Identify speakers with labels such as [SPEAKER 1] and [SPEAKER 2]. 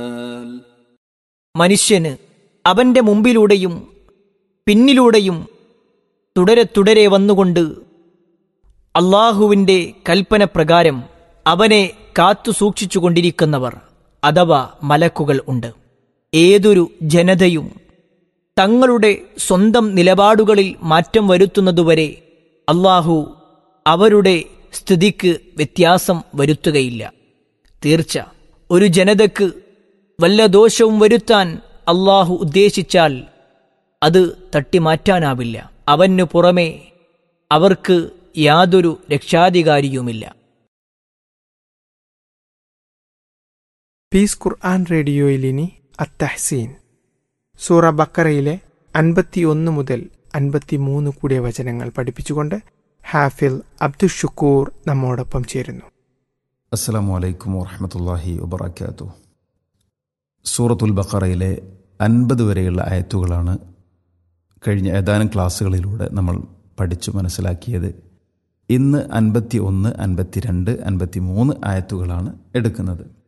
[SPEAKER 1] മനുഷ്യന് അവന്റെ മുമ്പിലൂടെയും പിന്നിലൂടെയും തുടരെ തുടരെ വന്നുകൊണ്ട് അള്ളാഹുവിന്റെ കൽപ്പന പ്രകാരം അവനെ കാത്തു സൂക്ഷിച്ചുകൊണ്ടിരിക്കുന്നവർ അഥവാ മലക്കുകൾ ഉണ്ട് ഏതൊരു ജനതയും തങ്ങളുടെ സ്വന്തം നിലപാടുകളിൽ മാറ്റം വരുത്തുന്നതുവരെ അള്ളാഹു അവരുടെ സ്ഥിതിക്ക് വ്യത്യാസം വരുത്തുകയില്ല തീർച്ച ഒരു ജനതക്ക് വല്ല ദോഷവും വരുത്താൻ അള്ളാഹു ഉദ്ദേശിച്ചാൽ അത് തട്ടിമാറ്റാനാവില്ല അവനു പുറമെ അവർക്ക് യാതൊരു രക്ഷാധികാരിയുമില്ല
[SPEAKER 2] പീസ് ഖുർആൻ റേഡിയോയിൽ ഇനി അത്തഹ്സീൻ സൂറ ബക്കറയിലെ അൻപത്തിയൊന്ന് മുതൽ അൻപത്തിമൂന്ന് കൂടിയ വചനങ്ങൾ പഠിപ്പിച്ചുകൊണ്ട് ഹാഫിൽ അബ്ദുഷുക്കൂർ നമ്മോടൊപ്പം ചേരുന്നു
[SPEAKER 3] അസ്സലാമു അലൈക്കും വറഹമത്തല്ലാഹി വബർക്കാത്തു സൂറത്തുൽ ബഖറയിലെ അൻപത് വരെയുള്ള ആയത്തുകളാണ് കഴിഞ്ഞ ഏതാനും ക്ലാസ്സുകളിലൂടെ നമ്മൾ പഠിച്ചു മനസ്സിലാക്കിയത് ഇന്ന് അൻപത്തി ഒന്ന് അൻപത്തിരണ്ട് അൻപത്തി മൂന്ന് ആയത്തുകളാണ് എടുക്കുന്നത്